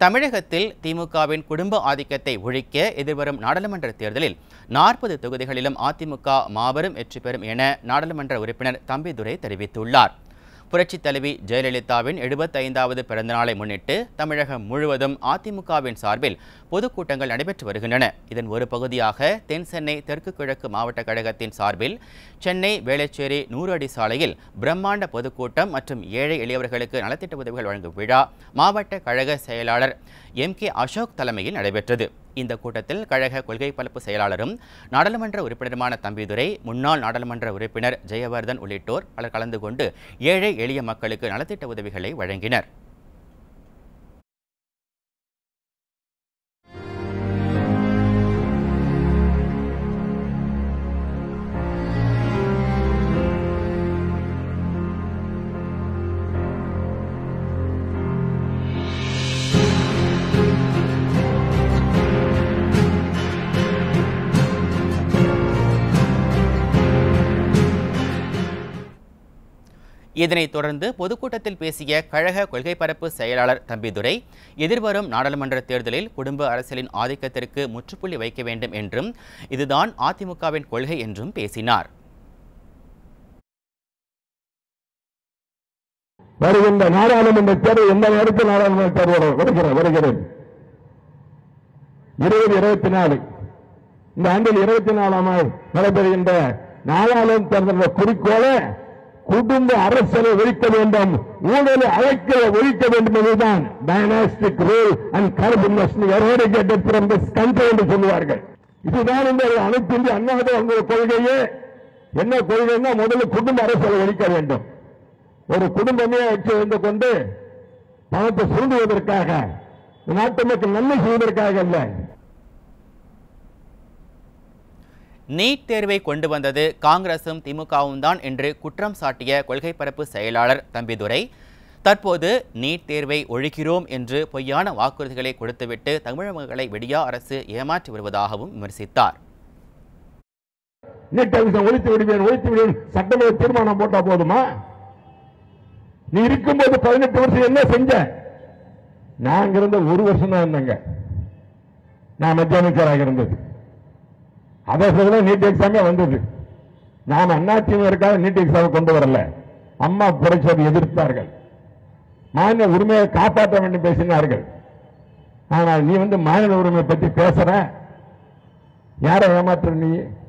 தமிழகத்தில் திமுகவின் குடும்ப ஆதிக்கத்தை ஒழிக்க எதிர்வரும் நாடாளுமன்ற தேர்தலில் நாற்பது தொகுதிகளிலும் அதிமுக மாபெரும் வெற்றி பெறும் என நாடாளுமன்ற உறுப்பினர் தம்பிதுரை தெரிவித்துள்ளார் புரட்சித் தலைவி ஜெயலலிதாவின் எழுபத்தைந்தாவது பிறந்தநாளை முன்னிட்டு தமிழகம் முழுவதும் அதிமுகவின் சார்பில் பொதுக்கூட்டங்கள் நடைபெற்று வருகின்றன இதன் ஒரு பகுதியாக தென் சென்னை தெற்கு கிழக்கு மாவட்ட கழகத்தின் சார்பில் சென்னை வேளச்சேரி நூறு அடி சாலையில் பிரம்மாண்ட பொதுக்கூட்டம் மற்றும் ஏழை எளியவர்களுக்கு நலத்திட்ட உதவிகள் வழங்கும் விழா மாவட்ட கழக செயலாளர் எம் கே அசோக் தலைமையில் நடைபெற்றது இந்த கூட்டத்தில் கழக கொள்கை பரப்பு செயலாளரும் நாடாளுமன்ற உறுப்பினருமான தம்பிதுரை முன்னாள் நாடாளுமன்ற உறுப்பினர் ஜெயவர்தன் உள்ளிட்டோர் பலர் கலந்து கொண்டு ஏழை எளிய மக்களுக்கு நலத்திட்ட உதவிகளை வழங்கினர் இதனைத் தொடர்ந்து பொதுக்கூட்டத்தில் பேசிய கழக கொள்கை பரப்பு செயலாளர் தம்பிதுரை எதிர்வரும் நாடாளுமன்ற தேர்தலில் குடும்ப அரசியலின் ஆதிக்கத்திற்கு முற்றுப்புள்ளி வைக்க வேண்டும் என்றும் இதுதான் அதிமுகவின் கொள்கை என்றும் பேசினார் வருகின்ற நாடாளுமன்ற தேர்தல் எந்த நேரத்தில் நாடாளுமன்ற தேர்தல் வருகிறேன் வருகிறேன் இருபது இருபத்தி நாலு இந்த ஆண்டில் இருபத்தி நாலாம் ஆண்டு நடைபெறுகின்ற நாடாளுமன்ற தேர்தல் குறிக்கோள குடும்ப அரசியலை ஒழிக்க வேண்டும் ஊழலை அழைக்க ஒழிக்க வேண்டும் என்பதுதான் dynastic rule and corruption eradicated from this country என்று சொல்லுவார்கள் இதுதான் இந்த அனைத்து இந்திய அண்ணாத அவங்க கொள்கையே என்ன கொள்கைன்னா முதல்ல குடும்ப அரசியலை ஒழிக்க வேண்டும் ஒரு குடும்பமே வச்சு வந்து கொண்டு பணத்தை சுருண்டுவதற்காக நாட்டு மக்கள் நன்மை செய்வதற்காக அல்ல நீட் தேர்வை கொண்டு வந்தது காங்கிரசும் திமுகவும் தான் என்று குற்றம் சாட்டிய கொள்கை பரப்பு செயலாளர் தம்பிதுரை தற்போது நீட் தேர்வை ஒழிக்கிறோம் என்று பொய்யான வாக்குறுதிகளை கொடுத்துவிட்டு தமிழக மக்களை வெடியா அரசு ஏமாற்றி வருவதாகவும் விமர்சித்தார் நீட் தேர்வு ஒழித்து விடுவேன் ஒழித்து விடுவேன் சட்டமன்ற தீர்மானம் போட்டா போதுமா நீ இருக்கும்போது பதினெட்டு வருஷம் என்ன செஞ்ச நாங்க இருந்த ஒரு வருஷம் தான் இருந்தங்க நான் மத்திய அமைச்சராக இருந்தது அதே சொல்ல நீட் எக்ஸாமே வந்தது நாம் அதிமுக நீட் எக்ஸாம் கொண்டு வரல அம்மா புரட்சியை எதிர்த்தார்கள் மாநில உரிமையை காப்பாற்ற வேண்டும் பேசினார்கள் ஆனால் நீ வந்து மாநில உரிமை பற்றி பேசுற யாரை ஏமாற்ற நீ